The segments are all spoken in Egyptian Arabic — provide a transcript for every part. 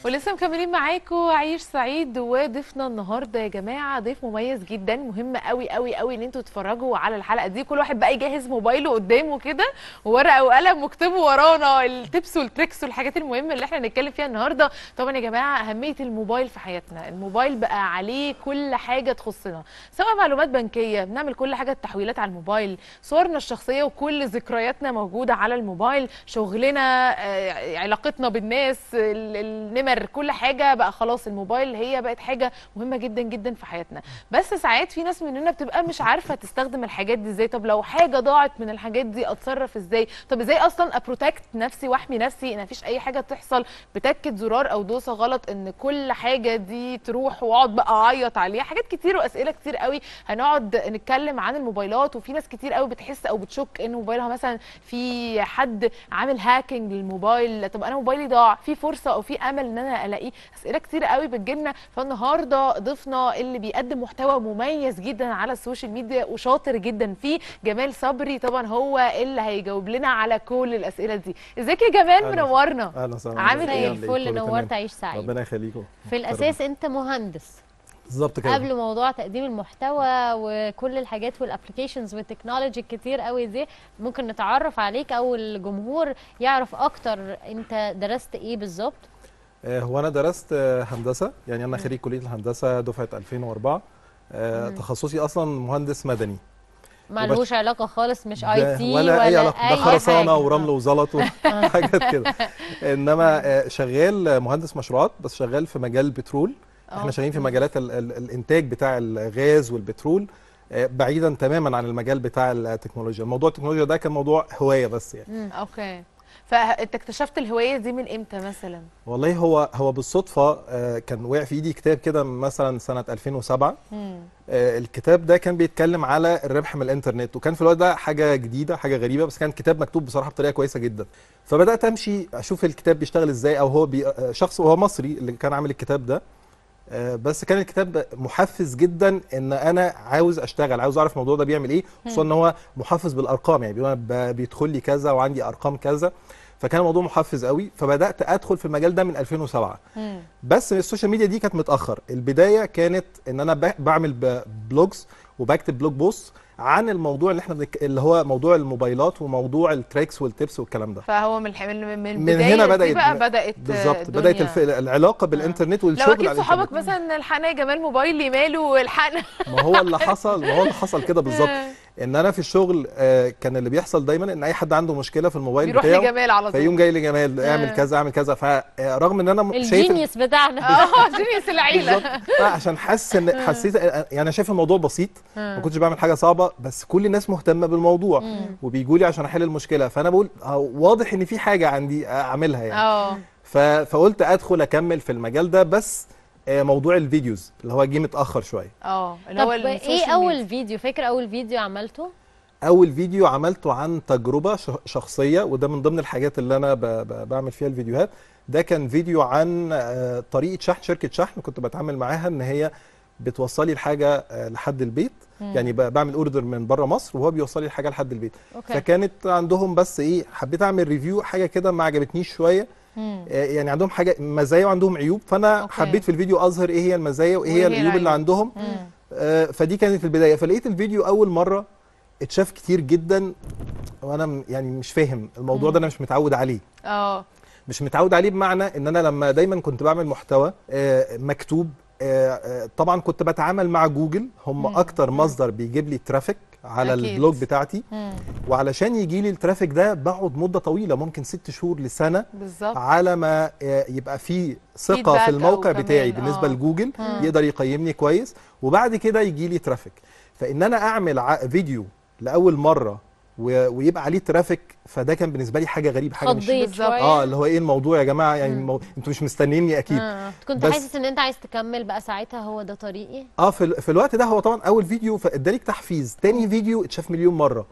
ولسه مكملين معاكم عيش سعيد وضيفنا النهارده يا جماعه ضيف مميز جدا مهم قوي قوي قوي ان انتوا تتفرجوا على الحلقه دي كل واحد بقى يجهز موبايله قدامه كده وورقه وقلم واكتبوا ورانا التبس والتريكس والحاجات المهمه اللي احنا هنتكلم فيها النهارده طبعا يا جماعه اهميه الموبايل في حياتنا الموبايل بقى عليه كل حاجه تخصنا سواء معلومات بنكيه بنعمل كل حاجه التحويلات على الموبايل صورنا الشخصيه وكل ذكرياتنا موجوده على الموبايل شغلنا آه، علاقتنا بالناس ال- النمر كل حاجه بقى خلاص الموبايل هي بقت حاجه مهمه جدا جدا في حياتنا بس ساعات في ناس مننا بتبقى مش عارفه تستخدم الحاجات دي ازاي طب لو حاجه ضاعت من الحاجات دي اتصرف ازاي طب ازاي اصلا ابروتكت نفسي واحمي نفسي ان مفيش اي حاجه تحصل بتكه زرار او دوسه غلط ان كل حاجه دي تروح واقعد بقى اعيط عليها حاجات كتير واسئله كتير قوي هنقعد نتكلم عن الموبايلات وفي ناس كتير قوي بتحس او بتشك ان موبايلها مثلا في حد عامل هاكينج للموبايل طب انا موبايلي ضاع في فرصه او في امل ان انا الاقيه اسئله كتير قوي بتجيلنا فالنهارده ضيفنا اللي بيقدم محتوى مميز جدا على السوشيال ميديا وشاطر جدا فيه جمال صبري طبعا هو اللي هيجاوب لنا على كل الاسئله دي ازيك يا جمال أهلا. منورنا اهلا وسهلا عامل بك. إيه؟ زي عامل الفل كله نورت تمام. عيش سعيد ربنا يخليكم في الاساس انت مهندس بالظبط كده قبل موضوع تقديم المحتوى وكل الحاجات والابلكيشنز والتكنولوجي الكتير قوي دي ممكن نتعرف عليك او الجمهور يعرف اكتر انت درست ايه بالظبط آه، هو انا درست آه، هندسه يعني انا خريج كليه الهندسه دفعه 2004 آه، مم. تخصصي اصلا مهندس مدني مالهوش علاقه خالص مش ده اي تي ولا, اي علاقه ده خرسانه حاجة. ورمل وزلط وحاجات كده انما آه، شغال مهندس مشروعات بس شغال في مجال البترول احنا شغالين في مجالات ال ال الانتاج بتاع الغاز والبترول آه، بعيدا تماما عن المجال بتاع التكنولوجيا موضوع التكنولوجيا ده كان موضوع هوايه بس يعني مم، اوكي فانت اكتشفت الهوايه دي من امتى مثلا والله هو هو بالصدفه آه، كان وقع في ايدي كتاب كده مثلا سنه 2007 مم. آه، الكتاب ده كان بيتكلم على الربح من الانترنت وكان في الوقت ده حاجه جديده حاجه غريبه بس كان كتاب مكتوب بصراحه بطريقه كويسه جدا فبدات امشي اشوف الكتاب بيشتغل ازاي او هو بي... آه، شخص وهو مصري اللي كان عامل الكتاب ده آه، بس كان الكتاب محفز جدا ان انا عاوز اشتغل عاوز اعرف الموضوع ده بيعمل ايه خصوصا ان هو محفز بالارقام يعني بيقول أنا ب- بيدخل لي كذا وعندي ارقام كذا فكان الموضوع محفز قوي فبدات ادخل في المجال ده من 2007 مم. بس السوشيال ميديا دي كانت متاخر البدايه كانت ان انا ب- بعمل ب- بلوجز وبكتب بلوج بوست عن الموضوع اللي احنا بنك... اللي هو موضوع الموبايلات وموضوع التريكس والتبس والكلام ده فهو من الح- من من, من البداية هنا دي بدأت- بقى بدات بالظبط الدنيا. بدات الف... العلاقه بالانترنت والشغل لو اكيد على صحابك الإنترنت. مثلا الحقنا يا جمال موبايلي ماله الحقنا ما هو اللي حصل ما هو اللي حصل كده بالظبط ان انا في الشغل آه، كان اللي بيحصل دايما ان اي حد عنده مشكله في الموبايل بيروح بتاعه لجمال على طول فيقوم جاي لجمال آه. اعمل كذا اعمل كذا فرغم ان انا م- شايف إن- الجينيوس بتاعنا اه جينيوس العيله بالظبط آه، عشان حاسس ان حسيت يعني انا شايف الموضوع بسيط ما كنتش بعمل حاجه صعبه بس كل الناس مهتمه بالموضوع وبيجوا لي عشان احل المشكله فانا بقول آه، واضح ان في حاجه عندي اعملها يعني اه ف- فقلت ادخل اكمل في المجال ده بس آه، موضوع الفيديوز اللي هو جه متاخر شويه اه اللي طب هو ايه السوشيال اول ميديا. فيديو فاكر اول فيديو عملته اول فيديو عملته عن تجربه ش- شخصيه وده من ضمن الحاجات اللي انا ب- ب- بعمل فيها الفيديوهات ده كان فيديو عن آه، طريقه شحن شركه شحن كنت بتعامل معاها ان هي بتوصلي الحاجه آه، لحد البيت يعني ب- بعمل اوردر من بره مصر وهو بيوصل لي الحاجه لحد البيت اوكي فكانت عندهم بس ايه حبيت اعمل ريفيو حاجه كده ما عجبتنيش شويه مم. آه، يعني عندهم حاجه مزايا وعندهم عيوب فانا أوكي. حبيت في الفيديو اظهر ايه هي المزايا وايه وإيه هي هي العيوب اللي العيوب. عندهم مم. آه، فدي كانت البدايه فلقيت الفيديو اول مره اتشاف كتير جدا وانا م- يعني مش فاهم الموضوع ده انا مش متعود عليه اه مش متعود عليه بمعنى ان انا لما دايما كنت بعمل محتوى آه، مكتوب آه، آه، طبعا كنت بتعامل مع جوجل هم مم. اكتر مصدر بيجيب لي ترافيك على أكيد. البلوج بتاعتي مم. وعلشان يجي لي الترافيك ده بقعد مده طويله ممكن ست شهور لسنه بالظبط على ما آه، يبقى في ثقه Feedback في أو الموقع كمان، بتاعي آه. بالنسبه لجوجل مم. يقدر يقيمني كويس وبعد كده يجي لي ترافيك فان انا اعمل ع- فيديو لاول مره و- ويبقى عليه ترافيك فده كان بالنسبه لي حاجه غريبه حاجه مش خضيت بالظبط. شويه اه اللي هو ايه الموضوع يا جماعه يعني مم. مو... انتوا مش مستنيني اكيد آه. كنت بس- حاسس ان انت عايز تكمل بقى ساعتها هو ده طريقي اه في, ال- في الوقت ده هو طبعا اول فيديو فادالك تحفيز تاني فيديو اتشاف مليون مره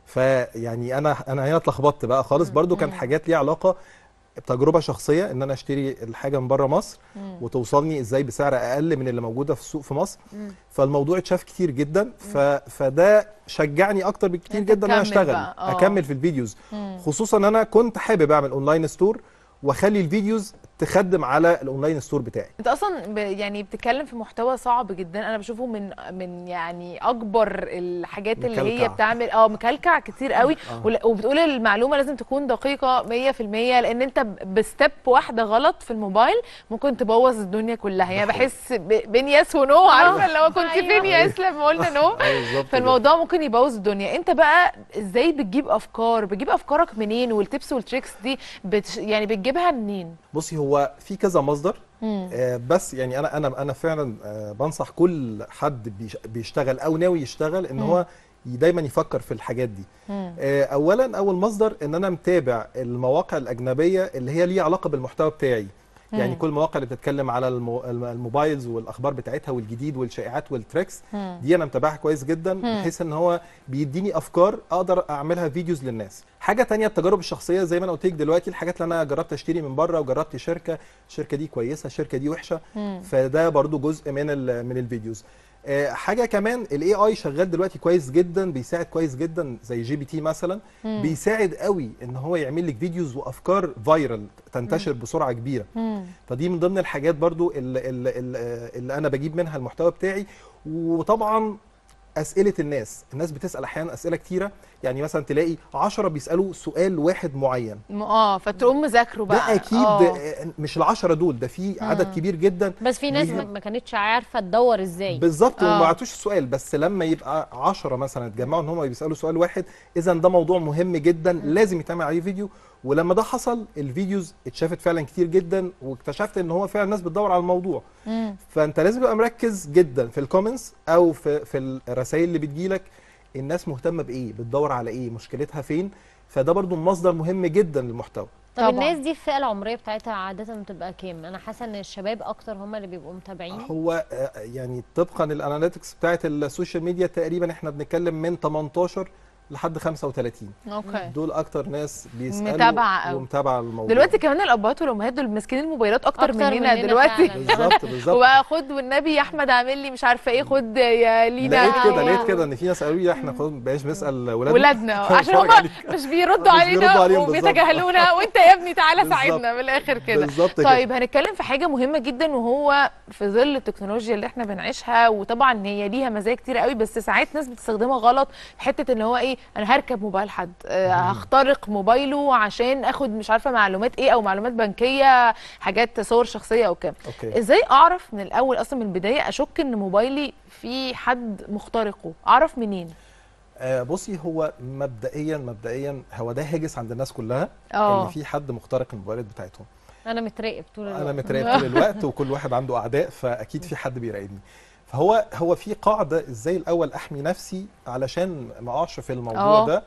فيعني انا انا هنا اتلخبطت بقى خالص برضو كان حاجات ليها علاقه بتجربه شخصيه ان انا اشتري الحاجه من بره مصر مم. وتوصلني ازاي بسعر اقل من اللي موجوده في السوق في مصر مم. فالموضوع اتشاف كتير جدا ف... فده شجعني اكتر بكتير أنت جدا ان انا تكمل اشتغل بقى، آه. اكمل في الفيديوز مم. خصوصا ان انا كنت حابب اعمل اونلاين ستور واخلي الفيديوز تخدم على الاونلاين ستور بتاعي انت اصلا ب... يعني بتتكلم في محتوى صعب جدا انا بشوفه من من يعني اكبر الحاجات اللي هي مكلكع. بتعمل اه مكلكع كتير قوي آه. ول- وبتقول المعلومه لازم تكون دقيقه 100% لان انت ب- بستيب واحده غلط في الموبايل ممكن تبوظ الدنيا كلها يعني ده حقيقي. بحس ب... بين ياس ونو عارفه اللي هو كنت فين يا أيوة. ياس لما قلنا نو بالظبط كده. فالموضوع ممكن يبوظ الدنيا انت بقى ازاي بتجيب افكار بتجيب افكارك منين والتبس والتريكس دي بت... يعني بتجيبها منين بصي هو في كذا مصدر مم. آه، بس يعني انا انا انا فعلا آه، بنصح كل حد بيش- بيشتغل او ناوي يشتغل ان مم. هو دايما يفكر في الحاجات دي مم. آه، اولا اول مصدر ان انا متابع المواقع الاجنبيه اللي هي ليها علاقه بالمحتوى بتاعي يعني مم. كل المواقع اللي بتتكلم على المو- الم- الموبايلز والاخبار بتاعتها والجديد والشائعات والتريكس مم. دي انا متابعها كويس جدا مم. بحيث ان هو بيديني افكار اقدر اعملها فيديوز للناس حاجه تانية التجارب الشخصيه زي ما انا قلت لك دلوقتي الحاجات اللي انا جربت اشتري من بره وجربت شركه الشركه دي كويسه الشركه دي وحشه مم. فده برضو جزء من ال- من الفيديوز آه، حاجه كمان الاي اي شغال دلوقتي كويس جدا بيساعد كويس جدا زي جي بي تي مثلا مم. بيساعد قوي ان هو يعمل لك فيديوز وافكار فايرال تنتشر بسرعه كبيره مم. فدي من ضمن الحاجات برضو اللي, اللي, اللي انا بجيب منها المحتوى بتاعي وطبعا اسئله الناس الناس بتسال احيانا اسئله كتيره يعني مثلا تلاقي 10 بيسالوا سؤال واحد معين م- اه فتقوم مذاكره بقى ده اكيد آه. آه، مش العشرة دول ده في عدد مم. كبير جدا بس في ناس ما بيهم- ما كانتش عارفه تدور ازاي بالظبط آه. وما بعتوش السؤال بس لما يبقى 10 مثلا اتجمعوا ان هم بيسالوا سؤال واحد اذا ده موضوع مهم جدا لازم يتعمل عليه فيديو ولما ده حصل الفيديوز اتشافت فعلا كتير جدا واكتشفت ان هو فعلا الناس بتدور على الموضوع مم. فانت لازم تبقى مركز جدا في الكومنتس او في في الرسائل اللي بتجيلك الناس مهتمه بايه بتدور على ايه مشكلتها فين فده برضو مصدر مهم جدا للمحتوى طب طبعاً. الناس دي الفئه العمريه بتاعتها عاده بتبقى كام انا حاسه ان الشباب اكتر هم اللي بيبقوا متابعين هو آه، يعني طبقا للاناليتكس بتاعت السوشيال ميديا تقريبا احنا بنتكلم من 18 لحد 35 اوكي دول اكتر ناس بيسالوا متابعة أوي. ومتابعه الموضوع دلوقتي كمان الابهات والامهات دول ماسكين الموبايلات اكتر, أكتر مننا, مننا دلوقتي فعلاً. بالظبط بالظبط وبقى خد والنبي يا احمد اعمل لي مش عارفه ايه خد يا لينا لقيت كده أيوة. لقيت كده ان في ناس قالوا لي احنا خلاص مبقاش نسال ولادنا ولادنا عشان نتفرج هم عليك. مش بيردوا مش علينا بيردوا عليهم بالظبط. وبيتجاهلونا وانت يا ابني تعالى بالظبط. ساعدنا من الاخر كده بالظبط كده طيب هنتكلم في حاجه مهمه جدا وهو في ظل التكنولوجيا اللي احنا بنعيشها وطبعا هي ليها مزايا كتير قوي بس ساعات ناس بتستخدمها غلط في حته ان هو ايه انا هركب موبايل حد آه، هخترق موبايله عشان اخد مش عارفه معلومات ايه او معلومات بنكيه حاجات صور شخصيه او كام اوكي ازاي اعرف من الاول اصلا من البدايه اشك ان موبايلي في حد مخترقه اعرف منين آه بصي هو مبدئيا مبدئيا هو ده هاجس عند الناس كلها اه ان في حد مخترق الموبايلات بتاعتهم انا متراقب طول الوقت انا متراقب طول الوقت وكل واحد عنده اعداء فاكيد في حد بيراقبني فهو هو في قاعده ازاي الاول احمي نفسي علشان ما اقعش في الموضوع آه. ده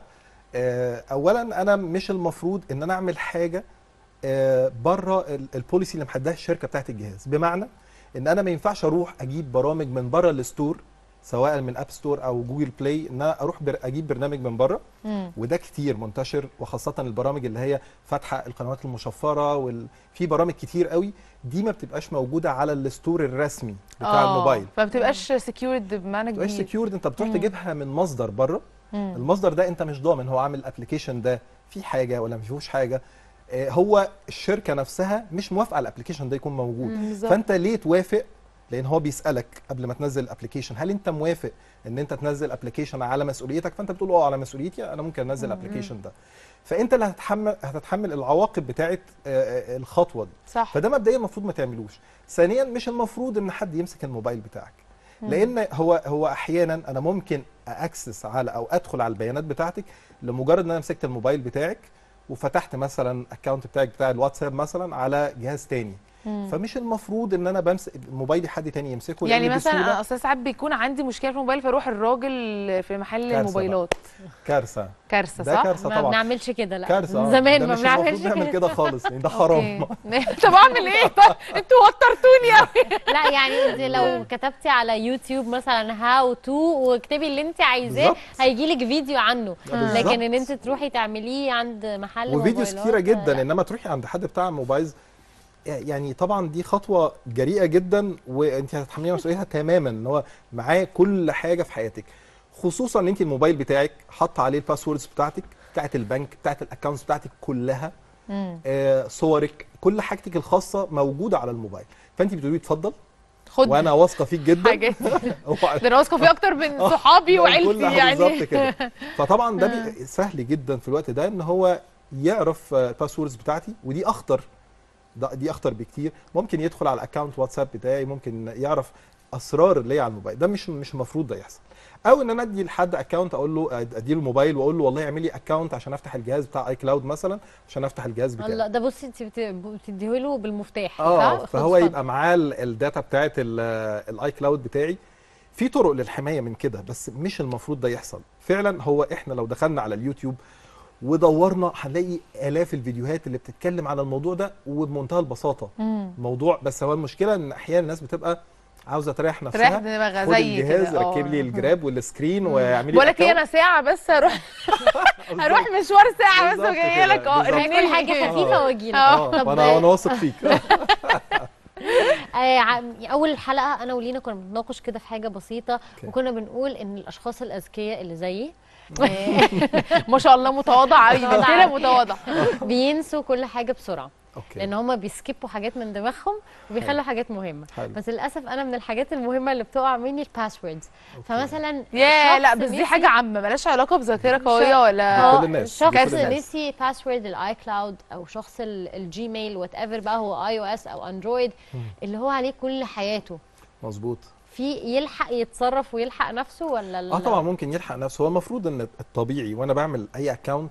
آه، اولا انا مش المفروض ان انا اعمل حاجه آه، بره ال- البوليسي اللي محددها الشركه بتاعت الجهاز بمعنى ان انا ما ينفعش اروح اجيب برامج من بره الستور سواء من اب ستور او جوجل بلاي ان انا اروح بر اجيب برنامج من بره مم. وده كتير منتشر وخاصة البرامج اللي هي فاتحة القنوات المشفرة وال... في برامج كتير قوي دي ما بتبقاش موجودة على الستور الرسمي بتاع آه، الموبايل فما بتبقاش سكيورد بمعنى ما بتبقاش كبير سكيورد انت بتروح مم. تجيبها من مصدر بره مم. المصدر ده انت مش ضامن هو عامل الابلكيشن ده فيه حاجة ولا ما فيهوش حاجة آه، هو الشركة نفسها مش موافقة على الابلكيشن ده يكون موجود مم، بالظبط. فانت ليه توافق لان هو بيسالك قبل ما تنزل الابلكيشن هل انت موافق ان انت تنزل ابلكيشن على مسؤوليتك فانت بتقول اه على مسؤوليتي انا ممكن انزل الابلكيشن ده فانت اللي هتتحمل هتتحمل العواقب بتاعه آه، آه، الخطوه دي صح فده مبدئيا المفروض ما تعملوش ثانيا مش المفروض ان حد يمسك الموبايل بتاعك لان هو هو احيانا انا ممكن اكسس على او ادخل على البيانات بتاعتك لمجرد ان انا مسكت الموبايل بتاعك وفتحت مثلا اكونت بتاعك بتاع الواتساب مثلا على جهاز تاني مم. فمش المفروض ان انا بمسك موبايلي حد تاني يمسكه يعني لأن مثلا بسهولة أنا اصل ساعات بيكون عندي مشكله في الموبايل فاروح الراجل في محل كارثة الموبايلات كارثه كارثه ده صح كارثه ما طبعا بنعملش كده لا كارثه من آه. زمان ده ما مش بنعملش المفروض نعمل كده كده خالص يعني ده حرام أوكي. طب اعمل ايه طب انتوا وترتوني قوي لا يعني انت لو كتبتي على يوتيوب مثلا هاو تو واكتبي اللي انت عايزاه بالظبط. هيجي لك فيديو عنه بالظبط. لكن ان انت تروحي تعمليه عند محل وفيديوز موبايلات، كتيره جدا لا. انما تروحي عند حد بتاع موبايلز يعني طبعا دي خطوه جريئه جدا وانت هتتحملي مسؤوليتها تماما ان هو معاه كل حاجه في حياتك خصوصا ان انت الموبايل بتاعك حاطه عليه الباسوردز بتاعتك بتاعت البنك بتاعت الاكونتس بتاعتك كلها مم. آه، صورك كل حاجتك الخاصه موجوده على الموبايل فانت بتقولي اتفضل خد وانا واثقه فيك جدا حاجات هو- ده انا واثقه فيه اكتر من آه، صحابي ده وعيلتي كل حاجة بالظبط يعني كده فطبعا ده بي- سهل جدا في الوقت ده ان هو يعرف الباسوردز بتاعتي ودي اخطر ده دي اخطر بكتير ممكن يدخل على الاكونت واتساب بتاعي ممكن يعرف اسرار اللي هي على الموبايل ده مش مش المفروض ده يحصل او ان انا ادي لحد اكونت اقول له ادي له الموبايل واقول له والله اعمل لي اكونت عشان افتح الجهاز بتاع اي كلاود مثلا عشان افتح الجهاز بتاعي الله ده بصي انت بتديه له بالمفتاح اه صح؟ فهو خد اتفضل. يبقى معاه ال- الداتا بتاعت ال- الاي كلاود بتاعي في طرق للحمايه من كده بس مش المفروض ده يحصل فعلا هو احنا لو دخلنا على اليوتيوب ودورنا هنلاقي الاف الفيديوهات اللي بتتكلم على الموضوع ده وبمنتهى البساطه مم. موضوع بس هو المشكله ان احيانا الناس بتبقى عاوزه تريح تريح نفسها دماغها خد زي الجهاز كده ركب لي آه. الجراب والسكرين واعملي بقول لك ايه account. انا ساعه بس هروح هروح مشوار ساعه بس بالظبط وجايه كده، لك اه بالظبط. ارني كل حاجه لي. خفيفه واجيلك آه. اه طب وانا وانا واثق فيك آه عم- اول الحلقه انا ولينا كنا بنتناقش كده في حاجه بسيطه أوكي. وكنا بنقول ان الاشخاص الاذكياء اللي زيي آه، ما شاء الله متواضع ايوه متواضعة. كده متواضع بينسوا كل حاجه بسرعه اوكي لان هم بيسكيبوا حاجات من دماغهم وبيخلوا حلو. حاجات مهمه حلو. بس للاسف انا من الحاجات المهمه اللي بتقع مني الباسوردز أوكي. فمثلا يا لا شخص بس دي نسي- حاجه عامه ملهاش علاقه بذاكره قويه شخص- ولا لكل آه، الناس، شخص لكل الناس. نسي باسورد الاي كلاود او شخص ال- الجيميل وات ايفر بقى هو اي او اس او اندرويد اللي هو عليه كل حياته مظبوط في يلحق يتصرف ويلحق نفسه ولا ال- اه طبعا ممكن يلحق نفسه هو المفروض ان الطبيعي وانا بعمل اي اكونت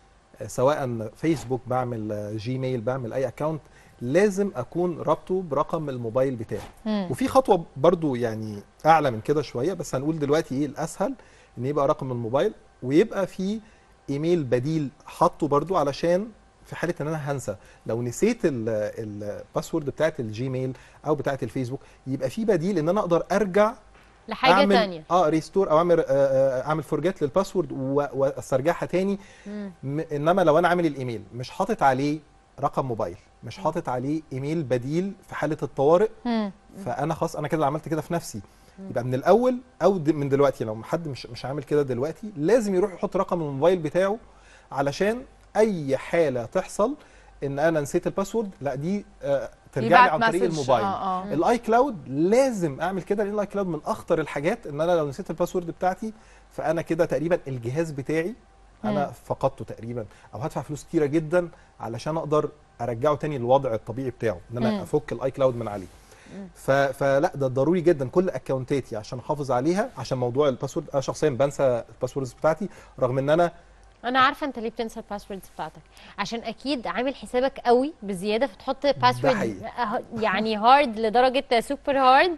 سواء فيسبوك بعمل آه، جيميل بعمل اي اكونت لازم اكون رابطه برقم الموبايل بتاعي مم. وفي خطوه برضو يعني اعلى من كده شويه بس هنقول دلوقتي ايه الاسهل ان يبقى رقم الموبايل ويبقى في ايميل بديل حاطه برضو علشان في حاله ان انا هنسى لو نسيت ال- الباسورد بتاعت الجيميل او بتاعت الفيسبوك يبقى في بديل ان انا اقدر ارجع لحاجه اعمل تانية اه ريستور او اعمل آه، آه، اعمل فورجيت للباسورد و- واسترجعها تاني مم. م- انما لو انا عامل الايميل مش حاطط عليه رقم موبايل مش حاطط عليه ايميل بديل في حاله الطوارئ مم. فانا خلاص انا كده عملت كده في نفسي يبقى من الاول او د- من دلوقتي لو حد مش مش عامل كده دلوقتي لازم يروح يحط رقم الموبايل بتاعه علشان اي حاله تحصل ان انا نسيت الباسورد لا دي آه، ترجع لي يبعت عن طريق مسج. الموبايل اه اه الاي كلاود لازم اعمل كده لان الاي كلاود من اخطر الحاجات ان انا لو نسيت الباسورد بتاعتي فانا كده تقريبا الجهاز بتاعي انا مم. فقدته تقريبا او هدفع فلوس كتيره جدا علشان اقدر ارجعه تاني للوضع الطبيعي بتاعه ان مم. انا افك الاي كلاود من عليه ف... فلا ده ضروري جدا كل اكونتاتي عشان احافظ عليها عشان موضوع الباسورد انا شخصيا بنسى الباسوردز بتاعتي رغم ان انا انا عارفه انت ليه بتنسى الباسوردز بتاعتك عشان اكيد عامل حسابك قوي بزياده فتحط باسورد حقيقي. يعني هارد لدرجه سوبر هارد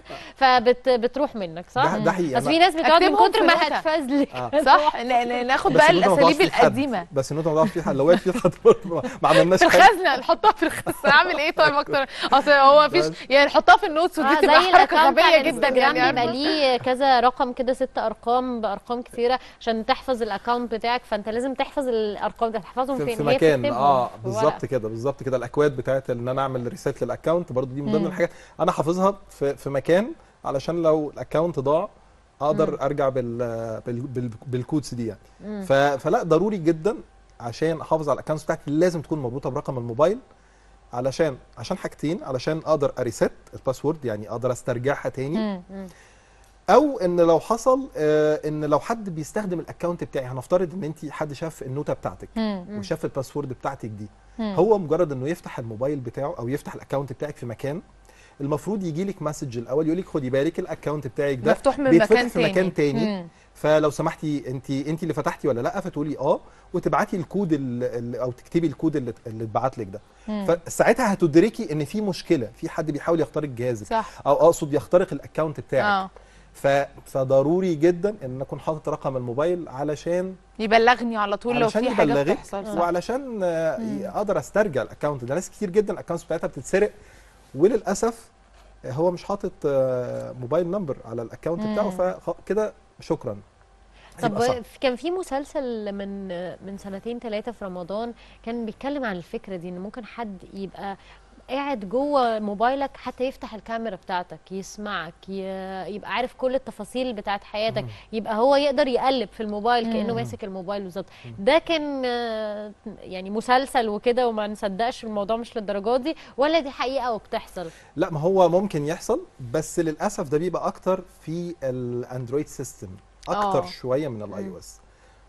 فبتروح منك صح ده, ده حقيقي بس أنا- في ناس بتقعد من اكتبهم كتر في ما نوتة. هتفزلك آه. صح ن- ن- ناخد بس بقى النوتة ما ضاعش الاساليب في حد. القديمه بس النوتة ما ضاعش في حد لو وقعت في حد برضه ما عملناش في حاجه الخزنه نحطها في الخزنه اعمل ايه طيب اكتر اصل هو مفيش بس. يعني نحطها في النوتس ودي اه تبقى زي حركه الاكونت على غبيه جدا الانستجرام يعني بيبقى عارفة؟ ليه كذا رقم كده ست ارقام بارقام كثيره عشان تحفظ الاكونت بتاعك فانت لازم تحفظ الارقام دي تحفظهم في, فين في هي مكان بتكتبهم اه في بالظبط ورقة. كده بالظبط كده الاكواد بتاعت ان انا اعمل ريسيت للاكونت برضو دي من ضمن مم. الحاجات انا حافظها في, في مكان علشان لو الاكونت ضاع اقدر ارجع بال بال بال بالكودز دي يعني مم. ف- فلا ضروري جدا عشان احافظ على الاكونت بتاعتي لازم تكون مربوطه برقم الموبايل علشان عشان حاجتين علشان اقدر اريست الباسورد يعني اقدر استرجعها تاني مم. مم. او ان لو حصل آه ان لو حد بيستخدم الاكونت بتاعي هنفترض ان انت حد شاف النوته بتاعتك مم. وشاف الباسورد بتاعتك دي مم. هو مجرد انه يفتح الموبايل بتاعه او يفتح الاكونت بتاعك في مكان المفروض يجي لك مسج الاول يقول لك خدي بالك الاكونت بتاعك ده مفتوح من بيتفتح مكان في تاني مكان تاني مم. فلو سمحتي انت انت اللي فتحتي ولا لا فتقولي اه وتبعتي الكود ال- ال- او تكتبي الكود اللي اللي اتبعت لك ده مم. فساعتها هتدركي ان في مشكله في حد بيحاول يخترق جهازك صح او اقصد يخترق الاكونت بتاعك اه ف... فضروري جدا ان اكون حاطط رقم الموبايل علشان يبلغني على طول لو علشان في حاجه يبلغك بتحصل صح وعلشان آه، اقدر استرجع الاكونت ده ناس كتير جدا الاكونتس بتاعتها بتتسرق وللاسف آه، هو مش حاطط آه، موبايل نمبر على الاكونت مم. بتاعه فكده شكرا هيبقى صعب. طب كان في مسلسل من من سنتين ثلاثة في رمضان كان بيتكلم عن الفكرة دي ان ممكن حد يبقى قاعد جوه موبايلك حتى يفتح الكاميرا بتاعتك يسمعك ي... يبقى عارف كل التفاصيل بتاعت حياتك يبقى هو يقدر يقلب في الموبايل كانه ماسك الموبايل بالظبط ده كان آه، يعني مسلسل وكده وما نصدقش الموضوع مش للدرجه دي ولا دي حقيقه وبتحصل لا ما هو ممكن يحصل بس للاسف ده بيبقى اكتر في الاندرويد سيستم اكتر آه. شويه من الاي او اس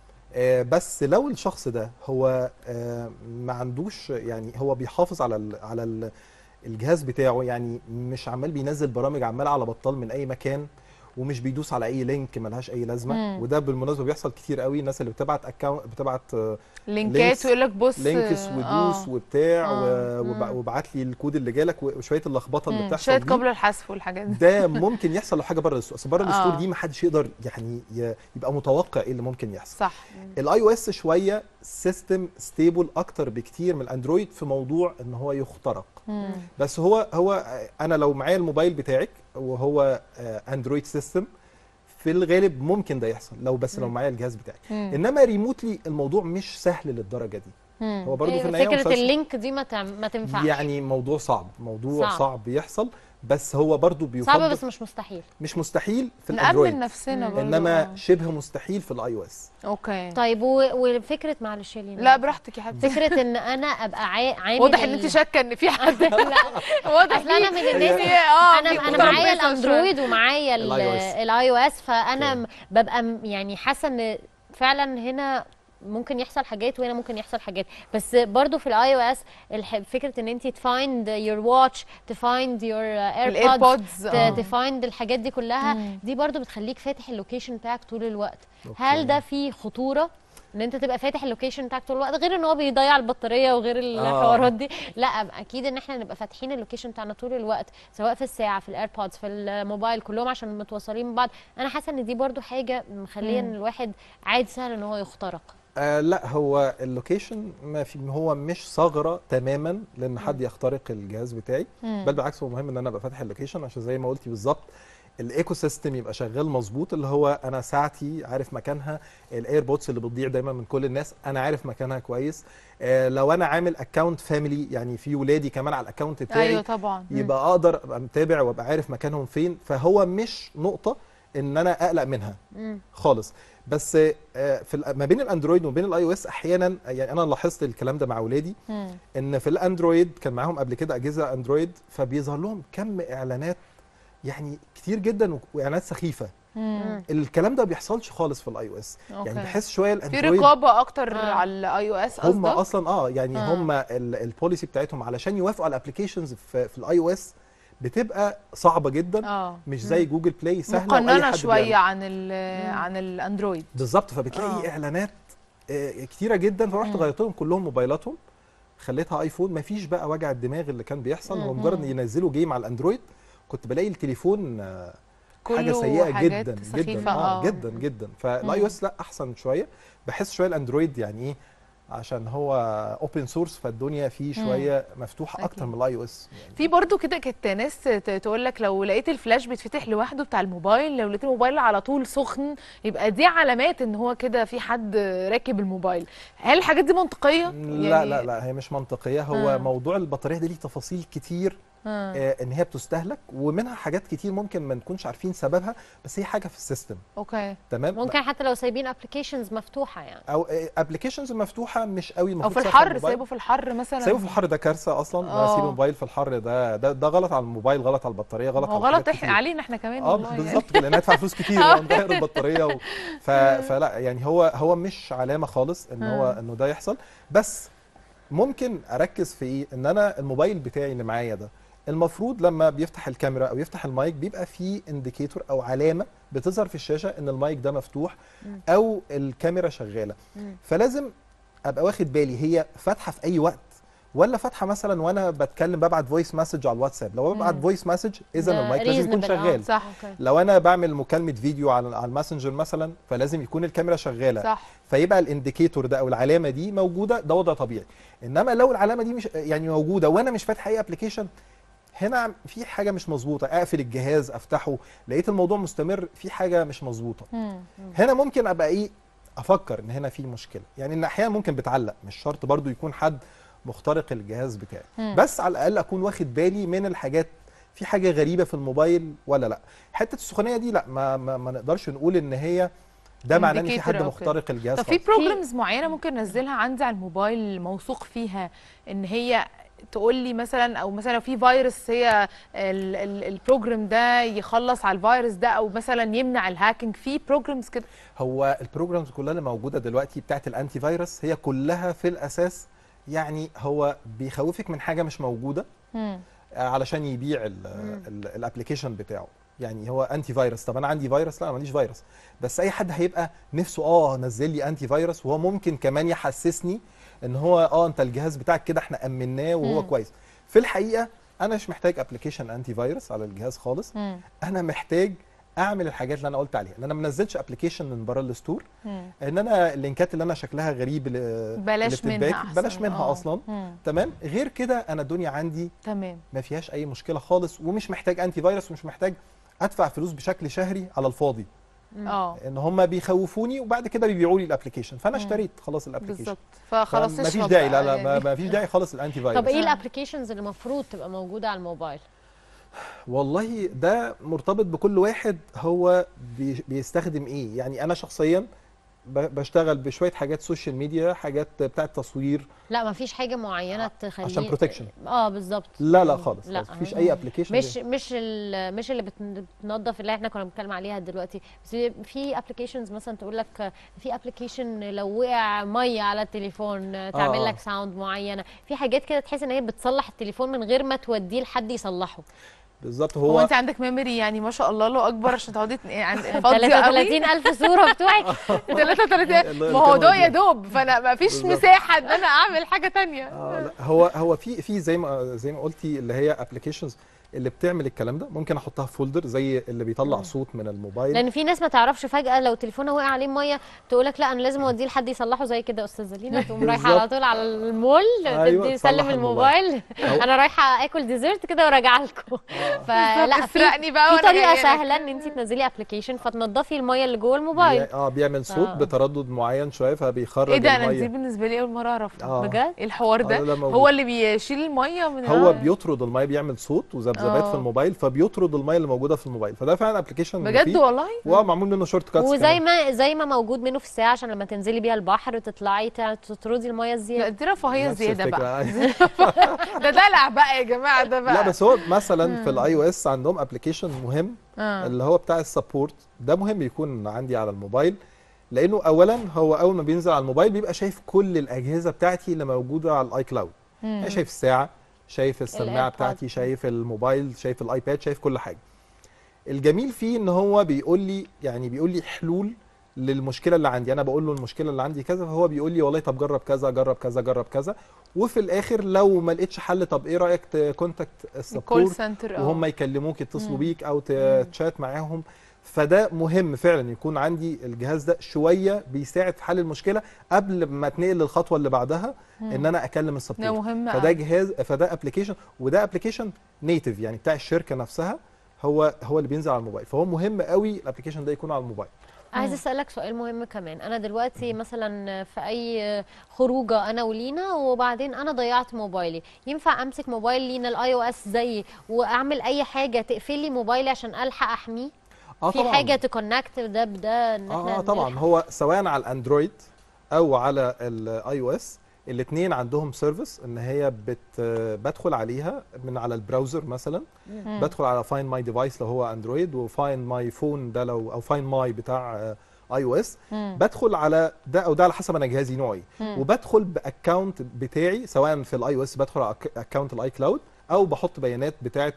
آه، بس لو الشخص ده هو آه، ما عندوش يعني هو بيحافظ على ال على ال الجهاز بتاعه يعني مش عمال بينزل برامج عمال على بطال من اي مكان ومش بيدوس على اي لينك ملهاش اي لازمه مم. وده بالمناسبه بيحصل كتير قوي الناس اللي بتبعت اكونت بتبعت آه، لينكات لينكس- ويقول لك بص لينكس آه، ودوس وبتاع آه. و- وب- وابعت لي الكود اللي جالك وشويه اللخبطه اللي مم، بتحصل شويه دي قبل الحذف والحاجات دي ده ممكن يحصل لو حاجه بره الستور اصل بره الستور آه. دي ما حدش يقدر يعني ي- يبقى متوقع ايه اللي ممكن يحصل صح الاي او اس شويه سيستم ستيبل اكتر بكتير من الاندرويد في موضوع ان هو يخترق مم. بس هو هو انا لو معايا الموبايل بتاعك وهو اندرويد سيستم في الغالب ممكن ده يحصل لو بس لو مم. معايا الجهاز بتاعي مم. انما ريموتلي الموضوع مش سهل للدرجه دي مم. هو برضه في إيه، النهايه فكره مسلسل- اللينك دي ما تم- ما تنفعش يعني موضوع صعب موضوع صعب. صعب, صعب يحصل بس هو برضه بيفضل صعبه بس مش مستحيل مش مستحيل في الاندرويد نأمن نفسنا مم. برضو انما آه. شبه مستحيل في الاي او اس اوكي طيب و- وفكره معلش يا لينا لا براحتك يا حبيبتي فكره ان انا ابقى عا- عامل واضح ان ال- انت شاكه ان في حد لا واضح اصل انا في- من الناس في- اه انا في انا معايا متربصة الاندرويد ومعايا ال- iOS. الاي او اس فانا أوكي. م- ببقى م- يعني حاسه ان فعلا هنا ممكن يحصل حاجات وهنا ممكن يحصل حاجات بس برضو في الاي او اس فكره ان انت تفايند يور واتش تفايند يور ايربودز الايربودز آه. تفايند الحاجات دي كلها مم. دي برضو بتخليك فاتح اللوكيشن بتاعك طول الوقت أوكي. هل ده فيه خطوره ان انت تبقى فاتح اللوكيشن بتاعك طول الوقت غير ان هو بيضيع البطاريه وغير الحوارات دي لا اكيد ان احنا نبقى فاتحين اللوكيشن بتاعنا طول الوقت سواء في الساعه في الايربودز في الموبايل كلهم عشان متواصلين ببعض انا حاسه ان دي برضو حاجه مخليه ان مم. الواحد عادي سهل ان هو يخترق آه لا هو اللوكيشن ما في هو مش ثغره تماما لان حد يخترق الجهاز بتاعي مم. بل بالعكس هو مهم ان انا ابقى فاتح اللوكيشن عشان زي ما قلتي بالظبط الايكو سيستم يبقى شغال مظبوط اللي هو انا ساعتي عارف مكانها الايربودز اللي بتضيع دايما من كل الناس انا عارف مكانها كويس آه لو انا عامل اكونت فاميلي يعني في ولادي كمان على الاكونت بتاعي ايوه طبعا مم. يبقى اقدر ابقى متابع وابقى عارف مكانهم فين فهو مش نقطه ان انا اقلق منها مم. خالص بس آه، في ال- ما بين الاندرويد وما بين الاي او اس احيانا يعني انا لاحظت الكلام ده مع اولادي مم. ان في الاندرويد كان معاهم قبل كده اجهزه اندرويد فبيظهر لهم كم اعلانات يعني كتير جدا و- واعلانات سخيفه مم. الكلام ده ما بيحصلش خالص في الاي او اس يعني أوكي. بحس شويه في الاندرويد رقابه اكتر آه. على الاي او اس هم قصدك اصلا اه يعني آه. هم البوليسي بتاعتهم علشان يوافقوا على الابلكيشنز في, في الاي او اس بتبقى صعبه جدا اه مش زي جوجل بلاي سهله وأي مقننه حد شويه بيعمل. عن ال عن الاندرويد بالظبط فبتلاقي آه. اعلانات آه، كتيره جدا فرحت مم. غيرت لهم كلهم موبايلاتهم خليتها ايفون مفيش بقى وجع الدماغ اللي كان بيحصل هو مم. مجرد ينزلوا جيم على الاندرويد كنت بلاقي التليفون آه، حاجه كله سيئه حاجات جدا سخيفة، جدا اه آه. جدا جدا فالاي مم. او اس لا احسن شويه بحس شويه الاندرويد يعني ايه عشان هو اوبن سورس فالدنيا فيه مم. شويه مفتوحه اكتر أكيد. من الاي او اس في برضو كده كانت ناس تقول لك لو لقيت الفلاش بيتفتح لوحده بتاع الموبايل لو لقيت الموبايل على طول سخن يبقى دي علامات ان هو كده في حد راكب الموبايل هل الحاجات دي منطقيه لا لا لا هي مش منطقيه هو آه. موضوع البطاريه ده ليه تفاصيل كتير آه. آه، ان هي بتستهلك ومنها حاجات كتير ممكن ما نكونش عارفين سببها بس هي حاجه في السيستم اوكي تمام ممكن حتى لو سايبين ابلكيشنز مفتوحه يعني او ابلكيشنز المفتوحه مش قوي او المفروض في تسيبها الحر الموبايل. سايبه في الحر مثلا سايبه في الحر ده كارثه اصلا انا آه. اسيب الموبايل في الحر ده ده, ده غلط على الموبايل غلط على البطاريه غلط هو على غلط حاجات احنا كتير. علينا احنا كمان اه والله يعني. بالظبط لان هدفع فلوس كتير ونغير البطاريه و... ف... فلا يعني هو هو مش علامه خالص ان هو مم. انه ده يحصل بس ممكن اركز في ايه ان انا الموبايل بتاعي اللي معايا ده المفروض لما بيفتح الكاميرا او يفتح المايك بيبقى فيه انديكيتور او علامه بتظهر في الشاشه ان المايك ده مفتوح مم. او الكاميرا شغاله مم. فلازم ابقى واخد بالي هي فاتحه في اي وقت ولا فاتحه مثلا وانا بتكلم ببعت فويس مسج على الواتساب لو ببعت مم. فويس مسج اذا ده المايك لازم يكون reasonable، آه. شغال صح اوكي لو انا بعمل مكالمه فيديو على على الماسنجر مثلا فلازم يكون الكاميرا شغاله صح فيبقى الانديكيتور ده او العلامه دي موجوده ده وضع طبيعي انما لو العلامه دي مش يعني موجوده وانا مش فاتح اي ابلكيشن هنا في حاجه مش مظبوطه اقفل الجهاز افتحه لقيت الموضوع مستمر في حاجه مش مظبوطه مم. هنا ممكن ابقى ايه افكر ان هنا في مشكله يعني ان احيانا ممكن بتعلق مش شرط برضو يكون حد مخترق الجهاز بتاعي مم. بس على الاقل اكون واخد بالي من الحاجات في حاجه غريبه في الموبايل ولا لا حته السخونيه دي لا ما ما, ما نقدرش نقول ان هي ده معناه ان في Indicator حد أو كده. مخترق الجهاز طب في خالص. بروجرامز معينه ممكن انزلها عندي على الموبايل موثوق فيها ان هي تقول لي مثلا او مثلا لو في فيروس هي ال- ال- البروجرام ده يخلص على الفيروس ده او مثلا يمنع الهاكينج في بروجرامز كده هو البروجرامز كلها اللي موجوده دلوقتي بتاعت الانتي فيروس هي كلها في الاساس يعني هو بيخوفك من حاجه مش موجوده آه، علشان يبيع الابلكيشن بتاعه يعني هو انتي فيروس طب انا عندي فيروس لا انا ماليش فيروس بس اي حد هيبقى نفسه اه نزل لي انتي فيروس وهو ممكن كمان يحسسني ان هو اه انت الجهاز بتاعك كده احنا امناه وهو مم. كويس في الحقيقه انا مش محتاج ابلكيشن انتي فيروس على الجهاز خالص انا محتاج اعمل الحاجات اللي انا قلت عليها ان انا ما انزلش ابلكيشن من بره الستور ان انا اللينكات اللي انا شكلها غريب اللي بلاش اللي منها بتتباك، احسن بلاش منها آه. اصلا مم. تمام غير كده انا الدنيا عندي تمام ما فيهاش اي مشكله خالص ومش محتاج انتي فيروس ومش محتاج ادفع فلوس بشكل شهري على الفاضي اه ان هم بيخوفوني وبعد كده بيبيعوا لي الابلكيشن فانا مم. اشتريت خلاص الابلكيشن بالظبط فخلاص ما فيش اشرب داعي لا بقى لا ما- يعني. ما فيش داعي خالص الانتي فيروس طب ايه آه. الابلكيشنز اللي المفروض تبقى موجوده على الموبايل والله ده مرتبط بكل واحد هو بي- بيستخدم ايه يعني انا شخصيا ب- بشتغل بشويه حاجات سوشيال ميديا حاجات بتاعه تصوير لا ما فيش حاجه معينه تخليه عشان protection. اه بالظبط لا لا خالص لا خالص. مفيش اي ابلكيشن مش مش ال- مش اللي بت- بتنظف اللي احنا كنا بنتكلم عليها دلوقتي بس في ابلكيشنز مثلا تقول لك في ابلكيشن لو وقع ميه على التليفون تعمل آه. لك ساوند معينه في حاجات كده تحس ان هي بتصلح التليفون من غير ما توديه لحد يصلحه بالظبط هو هو انت عندك ميموري يعني ما شاء الله الله اكبر عشان تقعدي ت- يعني فاضيه قوي 33 الف صوره بتوعك 33 الله ما هو ده يرحمه يا دوب فانا ما فيش بالظبط. مساحه ان انا اعمل حاجه تانية آه لا هو هو في في زي ما زي ما قلتي اللي هي ابلكيشنز اللي بتعمل الكلام ده ممكن احطها في فولدر زي اللي بيطلع صوت من الموبايل لان في ناس ما تعرفش فجاه لو تليفونها وقع عليه ميه تقول لك لا انا لازم اوديه لحد يصلحه زي كده يا استاذه لينا تقوم رايحه على بالظبط. طول على المول أيوة، تدي تصلح تسلم الموبايل. الموبايل انا رايحه اكل ديزرت كده وراجعه لكم فلا في اسرقني بقى في وانا طريقه جاية لك. سهله ان انت تنزلي ابلكيشن فتنضفي الميه اللي جوه الموبايل بي- اه بيعمل صوت آه. بتردد معين شويه فبيخرج ايه ده انا دي الميه بالنسبه لي اول مره اعرف آه. بجد ايه الحوار ده آه، ده موجود. هو اللي بيشيل الميه من هو آه. بيطرد الميه بيعمل صوت وذبذبات آه. في الموبايل فبيطرد الميه اللي موجوده في الموبايل فده فعلا ابلكيشن بجد والله ومعمول منه شورت كاتس وزي ما زي ما موجود منه في الساعه عشان لما تنزلي بيها البحر تطلعي تع- تطردي الميه لا الزياده دي رفاهيه زياده بقى بقى ده دلع بقى يا جماعه ده بقى لا بس هو مثلا في الاي او اس عندهم ابلكيشن مهم آه. اللي هو بتاع السبورت ده مهم يكون عندي على الموبايل لانه اولا هو اول ما بينزل على الموبايل بيبقى شايف كل الاجهزه بتاعتي اللي موجوده على الاي كلاود يعني شايف الساعه شايف السماعه الإيربودز. بتاعتي شايف الموبايل شايف الايباد شايف كل حاجه الجميل فيه ان هو بيقول لي يعني بيقول لي حلول للمشكله اللي عندي انا بقول له المشكله اللي عندي كذا فهو بيقول لي والله طب جرب كذا جرب كذا جرب كذا وفي الاخر لو ما لقيتش حل طب ايه رايك تكونتاكت الكول السبورت سنتر اه وهم يكلموك يتصلوا مم. بيك او مم. تشات معاهم فده مهم فعلا يكون عندي الجهاز ده شويه بيساعد في حل المشكله قبل ما اتنقل للخطوه اللي بعدها ان انا اكلم ده السبورت مهم فده أوي. جهاز فده ابلكيشن وده ابلكيشن نيتف يعني بتاع الشركه نفسها هو هو اللي بينزل على الموبايل فهو مهم قوي الابلكيشن ده يكون على الموبايل عايزه اسالك سؤال مهم كمان انا دلوقتي مثلا في اي خروجه انا ولينا وبعدين انا ضيعت موبايلي ينفع امسك موبايل لينا الاي او اس زيي واعمل اي حاجه تقفل لي موبايلي عشان الحق احميه اه في حاجه تكونكت ده بده ان احنا اه آه، طبعا نلحق. هو سواء على الاندرويد او على الاي او اس الاثنين عندهم سيرفيس ان هي بت بدخل عليها من على البراوزر مثلا مم. بدخل على فاين ماي ديفايس لو هو اندرويد وفاين ماي فون ده لو او فاين ماي بتاع اي او اس مم. بدخل على ده او ده على حسب انا جهازي نوعي مم. وبدخل باكونت بتاعي سواء في الاي او اس بدخل على اكونت الاي كلاود او بحط بيانات بتاعه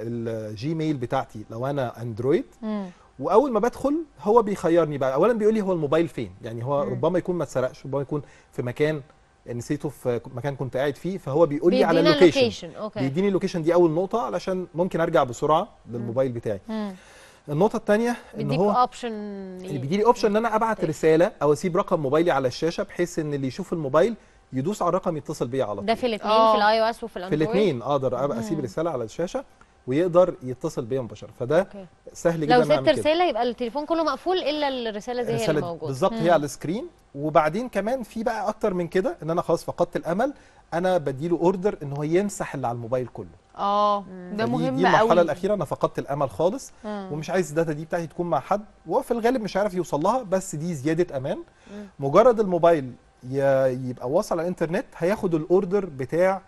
الجيميل بتاعتي لو انا اندرويد مم. واول ما بدخل هو بيخيرني بقى اولا بيقول لي هو الموبايل فين يعني هو مم. ربما يكون ما اتسرقش ربما يكون في مكان نسيته في مكان كنت قاعد فيه فهو بيقول لي على بيدينا اللوكيشن اللوكيشن اوكي بيديني اللوكيشن دي اول نقطه علشان ممكن ارجع بسرعه للموبايل بتاعي مم. النقطه الثانيه ان بيديك هو اوبشن اللي بيديني اوبشن ان انا ابعت رساله او اسيب رقم موبايلي على الشاشه بحيث ان اللي يشوف الموبايل يدوس على الرقم يتصل بيا على طول ده في الاثنين آه. في الاي او اس وفي في الاندرويد الاثنين اقدر أبقى اسيب مم. رساله على الشاشه ويقدر يتصل بيا مباشره فده أوكي. سهل جدا لو إن أعمل سبت كده. رساله يبقى التليفون كله مقفول الا الرساله دي هي اللي الرساله موجوده بالظبط هي على السكرين وبعدين كمان في بقى اكتر من كده ان انا خلاص فقدت الامل انا بديله اوردر ان هو يمسح اللي على الموبايل كله اه ده فدي- مهم دي المرحله قوي الاخيره انا فقدت الامل خالص مم. ومش عايز الداتا دي بتاعتي تكون مع حد وهو في الغالب مش عارف يوصل لها بس دي زياده امان مجرد الموبايل ي- يبقى واصل على الانترنت هياخد الاوردر بتاع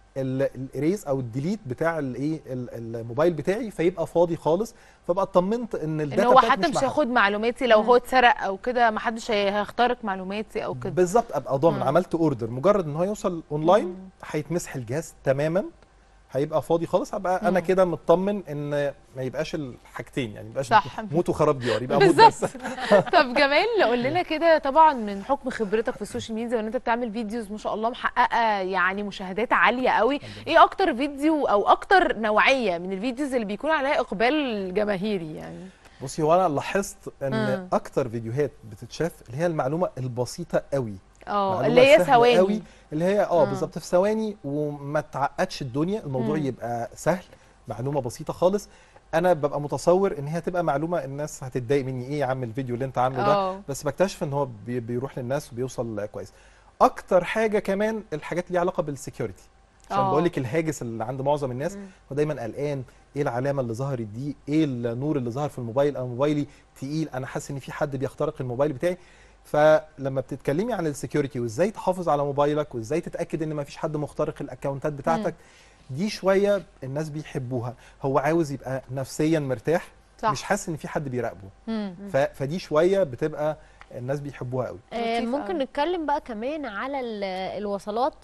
الاريز او الديليت بتاع الايه ال- الموبايل بتاعي فيبقى فاضي خالص فبقى اطمنت ان ان الداتا هو بتاعتي حتى مش مش مع حد. هياخد معلوماتي لو هو اتسرق او كده ما حدش هيخترق معلوماتي او كده بالظبط ابقى ضامن مم. عملت اوردر مجرد ان هو يوصل اونلاين مم. هيتمسح الجهاز تماما هيبقى فاضي خالص هبقى انا مم. كده مطمن ان ما يبقاش الحاجتين يعني ما يبقاش صح. موت وخراب ديار يبقى موت بس بالظبط طب جمال قول لنا كده طبعا من حكم خبرتك في السوشيال ميديا وان انت بتعمل فيديوز ما شاء الله محققه يعني مشاهدات عاليه قوي ايه اكتر فيديو او اكتر نوعيه من الفيديوز اللي بيكون عليها اقبال جماهيري يعني بصي هو انا لاحظت ان مم. اكتر فيديوهات بتتشاف اللي هي المعلومه البسيطه قوي اه معلومة اللي هي سهلة قوي ثواني اللي هي اه آه. بالظبط في ثواني وما تعقدش الدنيا الموضوع مم. يبقى سهل معلومه بسيطه خالص انا ببقى متصور ان هي تبقى معلومه الناس هتتضايق مني ايه يا عم الفيديو اللي انت عامله ده اه بس بكتشف ان هو بي- بيروح للناس وبيوصل كويس اكتر حاجه كمان الحاجات اللي ليها علاقه بالسكيورتي عشان آه. بقول لك الهاجس اللي عند معظم الناس مم. هو دايما قلقان ايه العلامه اللي ظهرت دي ايه النور اللي ظهر في الموبايل او موبايلي تقيل انا حاسس ان في حد بيخترق الموبايل بتاعي فلما بتتكلمي عن السكيورتي وازاي تحافظ على موبايلك وازاي تتاكد ان ما فيش حد مخترق الاكونتات بتاعتك دي شويه الناس بيحبوها هو عاوز يبقى نفسيا مرتاح صح مش حاسس ان في حد بيراقبه مم. ف... فدي شويه بتبقى الناس بيحبوها قوي آه، لطيف ممكن أوي. نتكلم بقى كمان على ال- الوصلات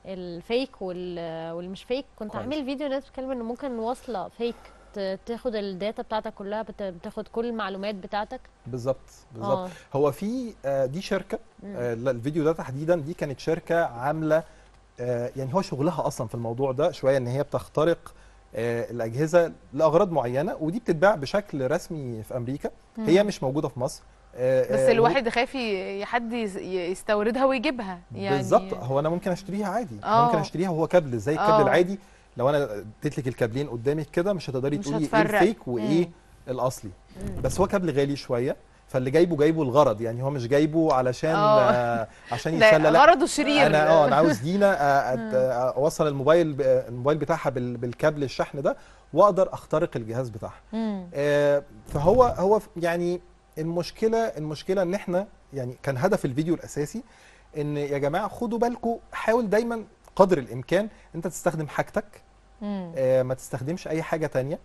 الفيك وال- والمش فيك كنت كويس. عامل فيديو ناس بتتكلم ان ممكن واصله فيك ت- تاخد الداتا بتاعتك كلها بت- بتاخد كل المعلومات بتاعتك بالظبط بالظبط اه هو في آه، دي شركه مم. آه، لا، الفيديو ده تحديدا دي كانت شركه عامله آه، يعني هو شغلها اصلا في الموضوع ده شويه ان هي بتخترق آه، الاجهزه لاغراض معينه ودي بتتباع بشكل رسمي في امريكا هي مش موجوده في مصر آه، بس آه، الواحد خايف ي- حد يس- يستوردها ويجيبها يعني بالظبط هو انا ممكن اشتريها عادي آه. ممكن اشتريها وهو كابل زي الكابل آه. العادي لو انا اديت لك الكابلين قدامك كده مش هتقدري مش تقولي ايه هتفرق. الفيك وايه مم. الاصلي بس هو كابل غالي شويه فاللي جايبه جايبه الغرض يعني هو مش جايبه علشان آه. آه عشان ده يتسلى لا غرضه شرير انا اه انا عاوز دينا آه، أت- آه، اوصل الموبايل ب- الموبايل بتاعها بال- بالكابل الشحن ده واقدر اخترق الجهاز بتاعها مم. آه، فهو هو ف- يعني المشكله المشكله ان احنا يعني كان هدف الفيديو الاساسي ان يا جماعه خدوا بالكم حاول دايما قدر الامكان انت تستخدم حاجتك مم. آه، ما تستخدمش اي حاجه تانية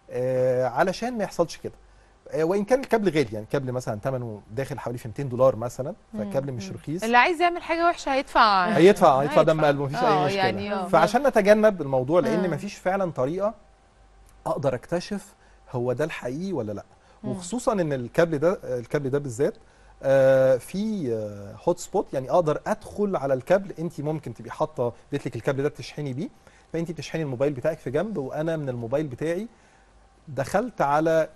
آه، علشان ما يحصلش كده آه، وان كان الكابل غالي يعني كابل مثلا ثمنه داخل حوالي في 200 دولار مثلا فالكابل مش مم. رخيص اللي عايز يعمل حاجه وحشه هيدفع هيدفع هيدفع دم قلبه مفيش آه، اي مشكله يعني آه. فعشان نتجنب الموضوع مم. لان مفيش فعلا طريقه اقدر اكتشف هو ده الحقيقي ولا لا مم. وخصوصا ان الكابل ده الكابل ده بالذات آه، في هوت سبوت يعني اقدر ادخل على الكابل انت ممكن تبقي حاطه اديت لك الكابل ده بتشحني بيه فانت بتشحني الموبايل بتاعك في جنب وانا من الموبايل بتاعي دخلت على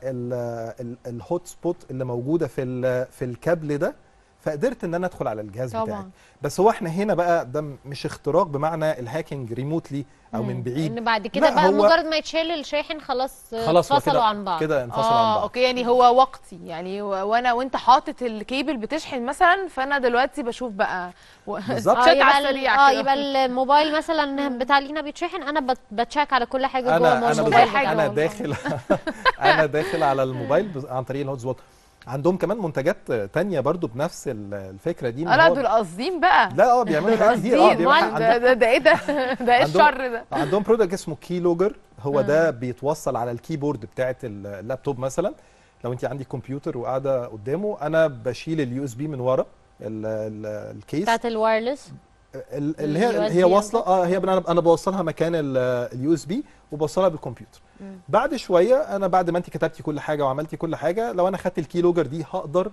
الهوت سبوت اللي موجوده في ال- في الكابل ده فقدرت ان انا ادخل على الجهاز بتاعي طبعا بس هو احنا هنا بقى ده م- مش اختراق بمعنى الهاكينج ريموتلي او من مم. بعيد ان بعد كده لا، بقى هو- مجرد ما يتشال الشاحن خلاص آه، خلاص هو فصلوا كده عن بعض كده انفصلوا عن اه بعض اوكي يعني هو وقتي يعني و- وانا وانت حاطط الكيبل بتشحن مثلا فانا دلوقتي بشوف بقى و- بالظبط. اه شات يبقى على ال- السريع اه كده. يبقى الموبايل مثلا بتاع لينا بيتشحن انا بت- بتشيك على كل حاجه جوه انا انا الموبايل بالظبط حاجة انا والله. داخل انا داخل على الموبايل بز- عن طريق الهوت سبوت عندهم كمان منتجات تانية برضو بنفس ال- الفكره دي إن اه لا هو- دول قاصدين بقى لا اه بيعملوا دول حاجات كتير اه قاصدين بيعملوا أمال حاجة- ده, ده, ده ايه ده ده ايه عندهم- الشر ده عندهم برودكت اسمه كي لوجر هو ده بيتوصل على الكيبورد بتاعه اللابتوب مثلا لو انت عندك كمبيوتر وقاعده قدامه انا بشيل اليو اس بي من ورا ال- ال- الكيس بتاعت الوايرلس ال- اللي هي ال USB هي واصله قصدك؟ اه هي انا انا بوصلها مكان اليو اس بي وبوصلها بالكمبيوتر بعد شويه انا بعد ما انت كتبتي كل حاجه وعملتي كل حاجه لو انا خدت الكي لوجر دي هقدر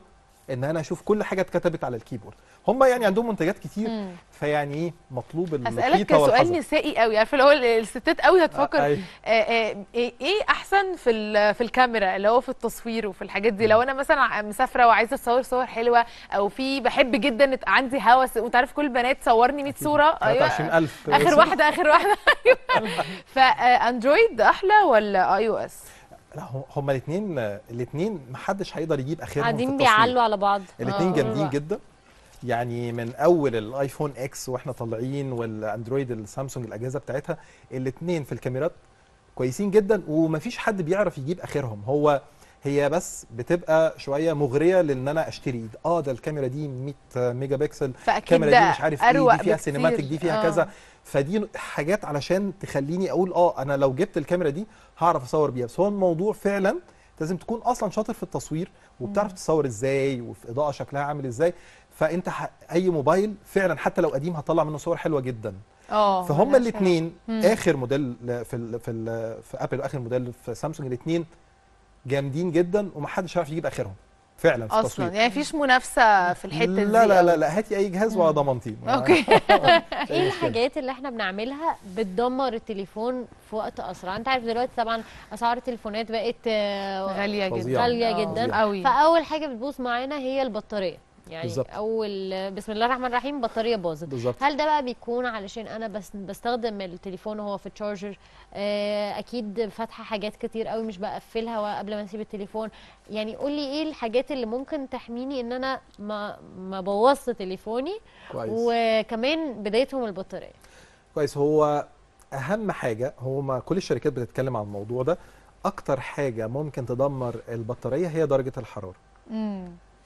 ان انا اشوف كل حاجه اتكتبت على الكيبورد هم يعني عندهم منتجات كتير مم. فيعني ايه مطلوب اسالك الخيطه سؤال والحذر نسائي قوي عارفه اللي هو الستات قوي هتفكر آه، أيوة. آه، آه، ايه إيه احسن في ال- في الكاميرا اللي هو في التصوير وفي الحاجات دي لو انا مثلا ع- مسافره وعايزه اتصور صور حلوه او في بحب جدا إت- عندي هوس وانت عارف كل البنات صورني 100 صوره 23000 اخر واحده اخر واحده ايوه فاندرويد احلى ولا اي او اس لا هم- هما الاثنين الاثنين محدش هيقدر يجيب اخرهم في قاعدين التصوير بيعلوا على بعض الاثنين آه. جامدين جدا يعني من اول الايفون اكس واحنا طالعين والاندرويد السامسونج الاجهزه بتاعتها الاثنين في الكاميرات كويسين جدا ومفيش حد بيعرف يجيب اخرهم هو هي بس بتبقى شويه مغريه لان انا اشتري اه ده الكاميرا دي 100 ميجا بكسل فاكيد الكاميرا ده دي مش عارف ايه أروق دي فيها بكتير. سينماتيك دي فيها آه. كذا فدي حاجات علشان تخليني اقول اه انا لو جبت الكاميرا دي هعرف اصور بيها بس هو الموضوع فعلا لازم تكون اصلا شاطر في التصوير وبتعرف تصور ازاي وفي اضاءه شكلها عامل ازاي فانت ح... اي موبايل فعلا حتى لو قديم هتطلع منه صور حلوه جدا اه فهم ملهاش الاثنين مم. اخر موديل في ال في ال في ابل واخر موديل في سامسونج الاثنين جامدين جدا ومحدش عارف يجيب اخرهم فعلا في اصلا التصوير يعني مفيش منافسه في الحته دي لا لا أوي. لا لا هاتي اي جهاز وعلى ضمانتي اوكي ايه الحاجات اللي احنا بنعملها بتدمر التليفون في وقت اسرع انت عارف دلوقتي طبعا اسعار التليفونات بقت آه، غاليه جدا فظيعة. غالية آه، جدا. قوي فاول حاجه بتبوظ معانا هي البطاريه يعني بالظبط. اول بسم الله الرحمن الرحيم بطاريه باظت بالظبط هل ده بقى بيكون علشان انا بس بستخدم التليفون وهو في التشارجر آه، اكيد فاتحه حاجات كتير قوي مش بقفلها قبل ما اسيب التليفون يعني قول لي ايه الحاجات اللي ممكن تحميني ان انا ما ما بوظت تليفوني كويس وكمان بدايتهم البطاريه كويس هو اهم حاجه هو ما كل الشركات بتتكلم عن الموضوع ده اكتر حاجه ممكن تدمر البطاريه هي درجه الحراره مم.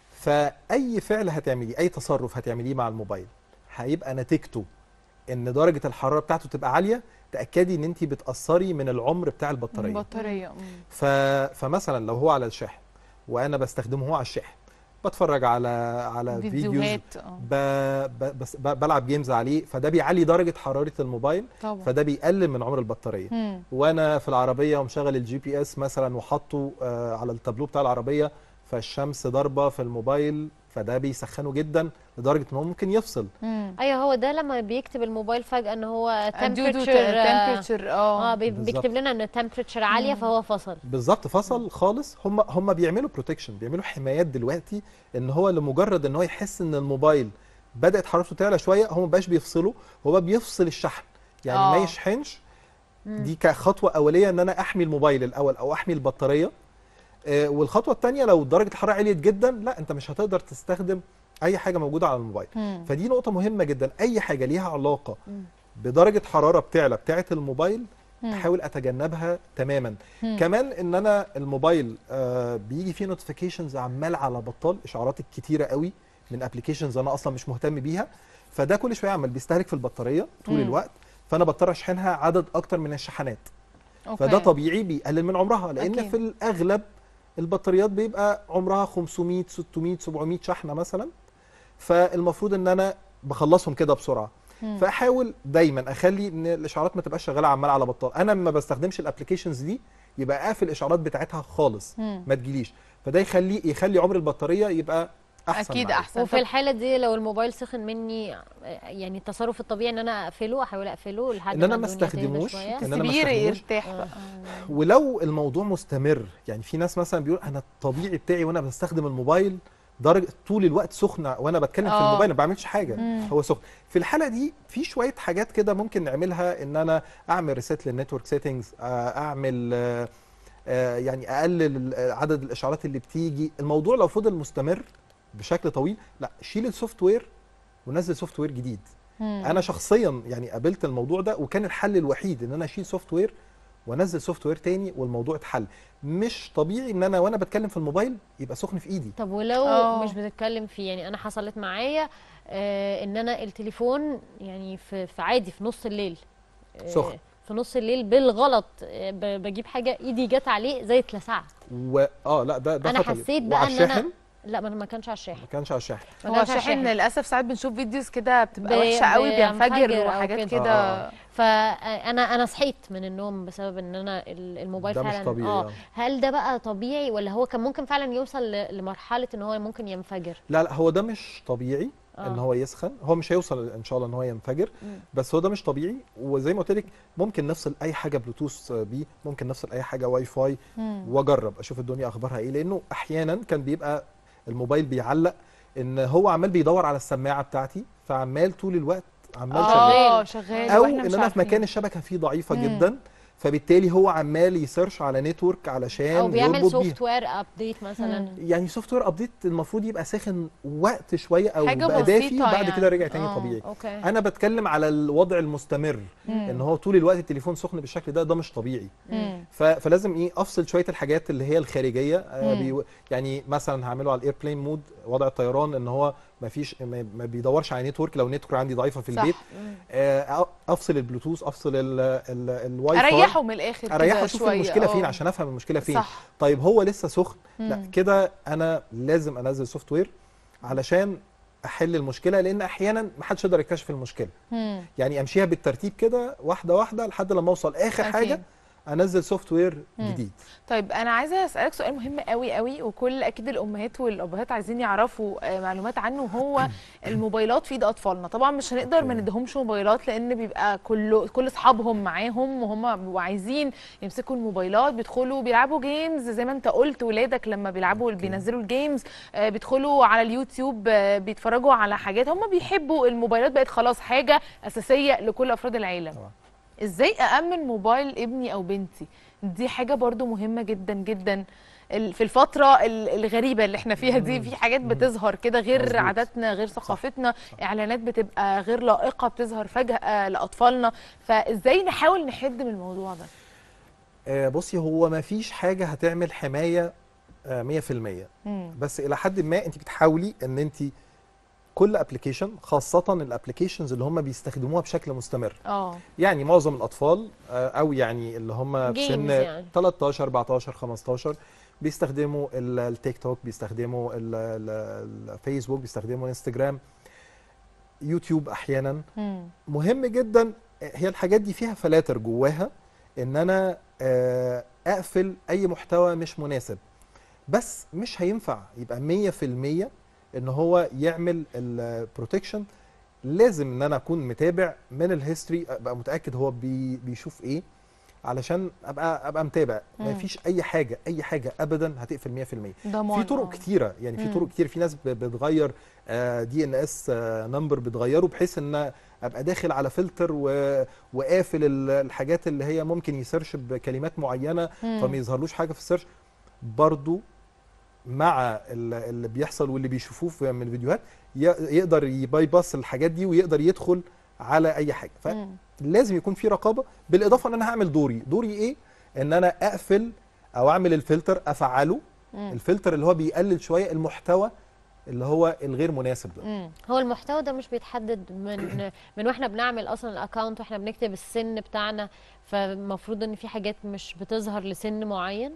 فاي فعل هتعمليه اي تصرف هتعمليه مع الموبايل هيبقى نتيجته ان درجه الحراره بتاعته تبقى عاليه تاكدي ان انت بتاثري من العمر بتاع البطاريه بطاريه مم. ف... فمثلا لو هو على الشاحن وانا بستخدمه هو على الشاحن بتفرج على على فيديوز فيديوهات اه ب... ب... بس ب... بلعب جيمز عليه فده بيعلي درجه حراره الموبايل طبعا فده بيقلل من عمر البطاريه مم. وانا في العربيه ومشغل الجي بي اس مثلا وحاطه آه، على التابلو بتاع العربيه فالشمس ضاربه في الموبايل فده بيسخنه جدا لدرجه ان هو ممكن يفصل مم. ايوه هو ده لما بيكتب الموبايل فجاه ان هو دودو temperature آه، temperature اه اه بي- بالظبط. بيكتب لنا ان التمبريتشر عاليه مم. فهو فصل بالظبط فصل خالص هم هم بيعملوا بروتكشن بيعملوا حمايات دلوقتي ان هو لمجرد ان هو يحس ان الموبايل بدات حرارته تعلى شويه هو ما بقاش بيفصله هو بقى بيفصل الشحن يعني آه. ما يشحنش دي كخطوه اوليه ان انا احمي الموبايل الاول او احمي البطاريه آه، والخطوه الثانيه لو درجه الحراره عليت جدا لا انت مش هتقدر تستخدم اي حاجه موجوده على الموبايل مم. فدي نقطه مهمه جدا اي حاجه ليها علاقه مم. بدرجه حراره بتعلى بتاعه الموبايل مم. احاول اتجنبها تماما مم. كمان ان انا الموبايل آه بيجي فيه نوتيفيكيشنز عمال على بطال اشعارات الكتيره قوي من ابلكيشنز انا اصلا مش مهتم بيها فده كل شويه عمال بيستهلك في البطاريه طول مم. الوقت فانا بضطر اشحنها عدد اكتر من الشحنات أوكي. فده طبيعي بيقلل من عمرها لان أكيد. في الاغلب البطاريات بيبقى عمرها 500 600 700 شحنه مثلا فالمفروض ان انا بخلصهم كده بسرعه مم. فاحاول دايما اخلي ان الاشعارات ما تبقاش شغاله عمال على بطال انا ما بستخدمش الابلكيشنز دي يبقى قافل الاشعارات بتاعتها خالص مم. ما تجيليش فده يخلي يخلي عمر البطاريه يبقى احسن اكيد معايا. احسن وفي طب الحاله دي لو الموبايل سخن مني آه، يعني التصرف الطبيعي ان انا اقفله احاول اقفله لحد إن أنا ما ما الدنيا تهدى استخدموش. شوية. إن أنا ما تسيبيه استخدموش. يرتاح آه. بقى ولو الموضوع مستمر يعني في ناس مثلا بيقول انا الطبيعي بتاعي وانا بستخدم الموبايل درجه طول الوقت سخنه وانا بتكلم في آه. الموبايل ما بعملش حاجه مم. هو سخن في الحاله دي في شويه حاجات كده ممكن نعملها ان انا اعمل ريسيت للنتورك سيتنجز اعمل آه، آه، يعني اقلل ال- عدد الاشعارات اللي بتيجي الموضوع لو فضل مستمر بشكل طويل لا شيل السوفت وير ونزل سوفت وير جديد مم. انا شخصيا يعني قابلت الموضوع ده وكان الحل الوحيد ان انا اشيل سوفت وير وانزل سوفت وير تاني والموضوع اتحل مش طبيعي ان انا وانا بتكلم في الموبايل يبقى سخن في ايدي طب ولو آه. مش بتتكلم فيه يعني انا حصلت معايا آه ان انا التليفون يعني في, في عادي في نص الليل آه سخن. في نص الليل بالغلط آه ب- بجيب حاجه ايدي جت عليه زي اتلسعت و اه لا ده ده أنا خطر حسيت بقى وعلى إن أنا- الشاحن لا ما ما كانش على الشاحن ما كانش على الشاحن ما هو كانش على الشاحن للاسف ساعات بنشوف فيديوز كده بتبقى بي- وحشه قوي بينفجر بينفجر أو وحاجات كده. كده آه. فانا انا صحيت من النوم بسبب ان انا ال- الموبايل ده مش فعلا طبيعي، اه آه. هل ده بقى طبيعي ولا هو كان ممكن فعلا يوصل ل- لمرحله ان هو ممكن ينفجر لا لا هو ده مش طبيعي آه. ان هو يسخن هو مش هيوصل ان شاء الله ان هو ينفجر مم. بس هو ده مش طبيعي وزي ما قلت لك ممكن نفصل اي حاجه بلوتوث بيه ممكن نفصل اي حاجه واي فاي مم. واجرب اشوف الدنيا اخبارها ايه لانه احيانا كان بيبقى الموبايل بيعلق ان هو عمال بيدور على السماعه بتاعتي فعمال طول الوقت عمال شغال اه شغال او وإحنا ان مش انا في عارفين. مكان الشبكه فيه ضعيفه مم. جدا فبالتالي هو عمال يسيرش على نتورك علشان او بيعمل يربط بيها سوفت وير ابديت مثلا مم. يعني سوفت وير ابديت المفروض يبقى ساخن وقت شويه او حاجة بقى دافي بسيطة بعد يعني. كده رجع تاني آه. طبيعي اوكي انا بتكلم على الوضع المستمر مم. ان هو طول الوقت التليفون سخن بالشكل ده ده مش طبيعي مم. ف- فلازم ايه افصل شويه الحاجات اللي هي الخارجيه آه مم. بي يعني مثلا هعمله على الايربلين مود وضع الطيران ان هو ما فيش ما ما بيدورش على نتورك لو النتورك عندي ضعيفه في صح. البيت مم. آه افصل البلوتوث افصل ال ال الواي فاي اريحه من الاخر كده اريحه اشوف شوية. المشكله فين آه. عشان افهم المشكله فين صح طيب هو لسه سخن لا مم. كده انا لازم انزل سوفت وير علشان احل المشكله لان احيانا ما حدش يقدر يكتشف المشكله مم. يعني امشيها بالترتيب كده واحده واحده لحد لما اوصل اخر أكيد. حاجه انزل سوفت وير مم. جديد طيب انا عايزه اسالك سؤال مهم قوي قوي وكل اكيد الامهات والابهات عايزين يعرفوا آه، معلومات عنه هو الموبايلات في ايد اطفالنا طبعا مش هنقدر ما أوكي. نديهمش موبايلات لان بيبقى كل كل اصحابهم معاهم وهم بيبقوا عايزين يمسكوا الموبايلات بيدخلوا بيلعبوا جيمز زي ما انت قلت ولادك لما بيلعبوا أوكي. بينزلوا الجيمز آه، بيدخلوا على اليوتيوب آه، بيتفرجوا على حاجات هم بيحبوا الموبايلات بقت خلاص حاجه اساسيه لكل افراد العيله طبعا. ازاي أأمن موبايل ابني أو بنتي دي حاجة برضو مهمة جدا جدا ال- في الفترة ال- الغريبة اللي احنا فيها دي مم. في حاجات مم. بتظهر كده غير مظبوط. عاداتنا غير ثقافتنا اعلانات بتبقى غير لائقة بتظهر فجأة لأطفالنا فازاي نحاول نحد من الموضوع ده آه بصي هو ما فيش حاجه هتعمل حمايه آه 100% مم. بس الى حد ما انت بتحاولي ان انت كل ابلكيشن خاصه الابلكيشنز اللي هم بيستخدموها بشكل مستمر اه يعني معظم الاطفال آه، او يعني اللي هم في Games سن يعني. 13 14 15 بيستخدموا ال- التيك توك بيستخدموا ال- ال- الفيسبوك بيستخدموا الانستجرام يوتيوب احيانا مم. مهم جدا هي الحاجات دي فيها فلاتر جواها ان انا آه، اقفل اي محتوى مش مناسب بس مش هينفع يبقى 100% ان هو يعمل البروتكشن لازم ان انا اكون متابع من الهيستوري ابقى متاكد هو بي بيشوف ايه علشان ابقى ابقى متابع مم. ما فيش اي حاجه اي حاجه ابدا هتقفل 100% ضمان في طرق آه. كتيره يعني في مم. طرق كتير في ناس ب- بتغير دي ان اس نمبر بتغيره بحيث ان ابقى داخل على فلتر و- وقافل ال- الحاجات اللي هي ممكن يسيرش بكلمات معينه مم. فما يظهرلوش حاجه في السيرش برضو مع ال- اللي بيحصل واللي بيشوفوه في- من الفيديوهات ي- يقدر يباي باس الحاجات دي ويقدر يدخل على اي حاجه مم. فلازم يكون في رقابه بالاضافه ان انا هعمل دوري دوري ايه ان انا اقفل او اعمل الفلتر افعله مم. الفلتر اللي هو بيقلل شويه المحتوى اللي هو الغير مناسب ده مم. هو المحتوى ده مش بيتحدد من من واحنا بنعمل اصلا الاكونت واحنا بنكتب السن بتاعنا فالمفروض ان في حاجات مش بتظهر لسن معين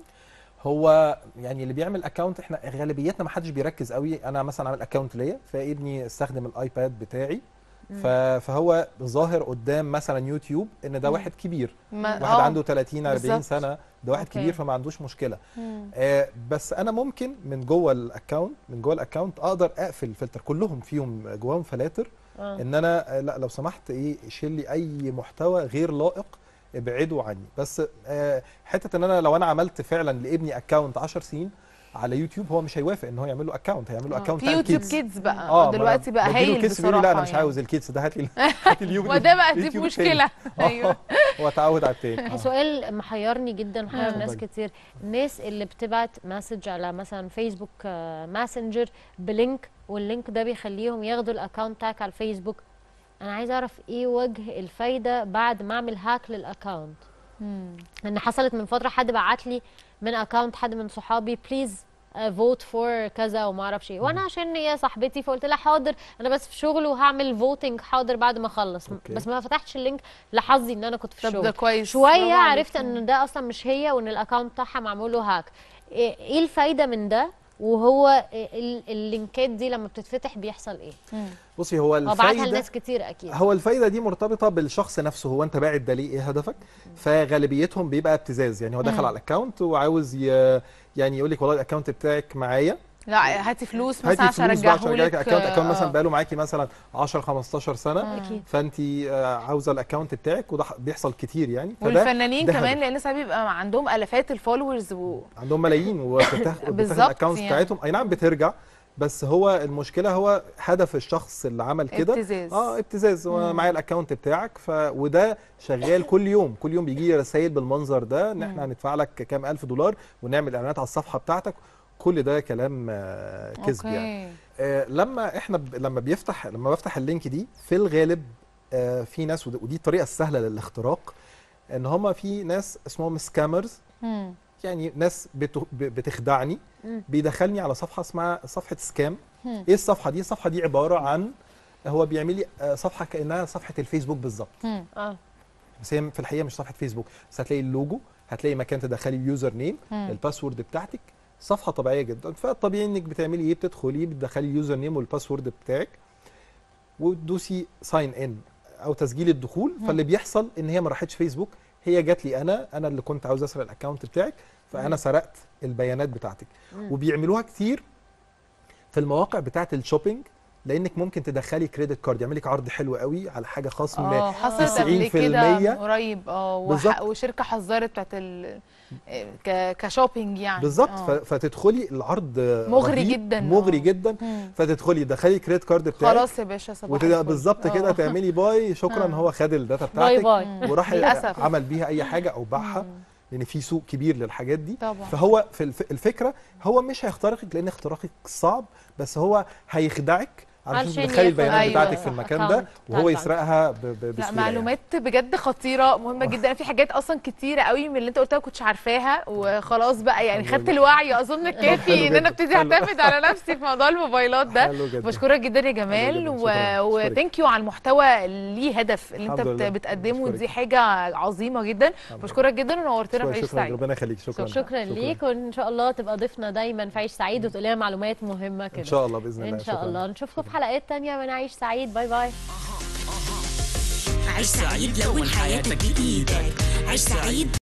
هو يعني اللي بيعمل اكونت احنا غالبيتنا ما حدش بيركز قوي انا مثلا عامل اكونت ليا فابني استخدم الايباد بتاعي ف- فهو ظاهر قدام مثلا يوتيوب ان ده مم. واحد كبير ما- واحد آه. عنده 30 40 بالظبط. سنه ده واحد أوكي. كبير فما عندوش مشكله مم. آه بس انا ممكن من جوه الاكونت من جوه الاكونت اقدر اقفل الفلتر كلهم فيهم جواهم فلاتر اه ان انا آه، لا لو سمحت ايه شيل لي اي محتوى غير لائق ابعده عني بس آه حته ان انا لو انا عملت فعلا لابني اكونت 10 سنين على يوتيوب هو مش هيوافق ان هو يعمل له اكونت هيعمل له آه. اكونت في يوتيوب كيدز بقى اه دلوقتي بقى هايل الكيدز بيقول بصراحة لي لا انا مش يعني. عاوز الكيدز ده هات لي هات لي اليوتيوب وده بقى دي يوتيوب مشكلة تاني. ايوه هو اتعود على التاني آه. سؤال محيرني جدا محير مم. ناس اتفضلي. كتير الناس اللي بتبعت مسج على مثلا فيسبوك آه، ماسنجر بلينك واللينك ده بيخليهم ياخدوا الاكونت بتاعك على الفيسبوك انا عايزه اعرف ايه وجه الفايده بعد ما اعمل هاك للاكونت مم. ان حصلت من فتره حد بعت لي من اكونت حد من صحابي بليز فوت فور كذا وما اعرفش ايه وانا عشان هي صاحبتي فقلت لها حاضر انا بس في شغل وهعمل فوتنج حاضر بعد ما اخلص أوكي. بس ما فتحتش اللينك لحظي ان انا كنت في طب ده الشغل كويس شويه برافو عليك. عرفت ان ده اصلا مش هي وان الاكونت بتاعها معمول له هاك ايه إيه الفايده من ده وهو ال- اللينكات دي لما بتتفتح بيحصل ايه بصي هو هو بعتها الفايده لناس كتير اكيد هو الفايده دي مرتبطه بالشخص نفسه هو انت باعت ده ليه ايه هدفك فغالبيتهم بيبقى ابتزاز يعني هو دخل مم. على الاكونت وعاوز ي... يعني يقول لك والله الاكونت بتاعك معايا لا هاتي فلوس مثلا هاتي عشان فلوس بقى عشان ارجعه ارجعك لك اكونت اكونت مثلا بقاله معاكي مثلا 10 15 سنه اكيد فانت آه، عاوزه الاكونت بتاعك وده ح- بيحصل كتير يعني فده والفنانين ده كمان هدف. لان ساعات بيبقى عندهم الافات الفولورز و... عندهم ملايين وبتاخد بالظبط الاكونتس يعني. بتاعتهم اي نعم بترجع بس هو المشكله هو هدف الشخص اللي عمل كده ابتزاز اه ابتزاز هو مم. معايا الاكونت بتاعك ف... وده شغال كل يوم كل يوم بيجي لي رسائل بالمنظر ده ان احنا مم. هندفع لك كام الف دولار ونعمل اعلانات على الصفحه بتاعتك كل ده كلام آه، كذب يعني اوكي آه لما احنا ب... لما بيفتح لما بفتح اللينك دي في الغالب آه في ناس ود- ودي الطريقه السهله للاختراق ان هم في ناس اسمهم سكامرز مم. يعني ناس بت... ب- بتخدعني مم. بيدخلني على صفحه اسمها صفحه سكام مم. ايه الصفحه دي الصفحه دي عباره عن هو بيعمل لي آه، صفحه كانها صفحه الفيسبوك بالظبط مم. اه بس هي في الحقيقه مش صفحه فيسبوك بس هتلاقي اللوجو هتلاقي مكان تدخلي اليوزر نيم مم. الباسورد بتاعتك صفحه طبيعيه جدا فالطبيعي انك بتعملي ايه بتدخلي بتدخلي اليوزر نيم والباسورد بتاعك وتدوسي ساين ان او تسجيل الدخول مم. فاللي بيحصل ان هي ما راحتش فيسبوك هي جات لي انا انا اللي كنت عاوز اسرق الاكونت بتاعك فانا مم. سرقت البيانات بتاعتك مم. وبيعملوها كتير في المواقع بتاعه الشوبينج لانك ممكن تدخلي كريدت كارد يعمل لك عرض حلو قوي على حاجه خصم اه حصلت قبل 90% كده قريب اه وح- بالظبط. وشركه حذرت بتاعت ال... ك... كشوبينج يعني بالظبط آه. ف- فتدخلي العرض مغري رهيب، جدا، مغري آه. جدا مم. فتدخلي تدخلي الكريدت كارد بتاعك خلاص يا باشا صباح وتبقى الفل. بالظبط كده آه. تعملي باي شكرا آه. هو خد الداتا باي بتاعتك باي وراح للأسف. عمل بيها اي حاجه او باعها مم. لان في سوق كبير للحاجات دي طبعا فهو في الف- الفكره هو مش هيخترقك لان اختراقك صعب بس هو هيخدعك علشان علشان تدخلي ياخد البيانات أيوة بتاعتك في المكان ده account وهو بتاعتك. يسرقها ب- ب- لا بسهوله يعني. معلومات بجد خطيره مهمه جدا أنا في حاجات اصلا كتيره قوي من اللي انت قلتها كنتش عارفاها وخلاص بقى يعني الحمد خدت لله. الوعي اظن حلو كافي ان انا جدا. ابتدي حلو. اعتمد على نفسي في موضوع الموبايلات ده حلو جدا بشكرك جدا يا حلو جمال جدا. و... شكراً. وثانك يو على المحتوى اللي ليه هدف اللي انت الحمد بت... لله. بتقدمه بشكرك. دي حاجه عظيمه جدا الحمد بشكرك جدا ونورتنا في شكرا عيش شكرا سعيد ربنا يخليك شكرا شكرا ليك وان شاء الله تبقى ضيفنا دايما في عيش سعيد وتقول لنا معلومات مهمه كده ان شاء الله باذن الله ان شاء شكراً. الله نشوفكم في حلقات تانية من عيش سعيد باي باي عيش سعيد لون حياتك بإيدك عيش سعيد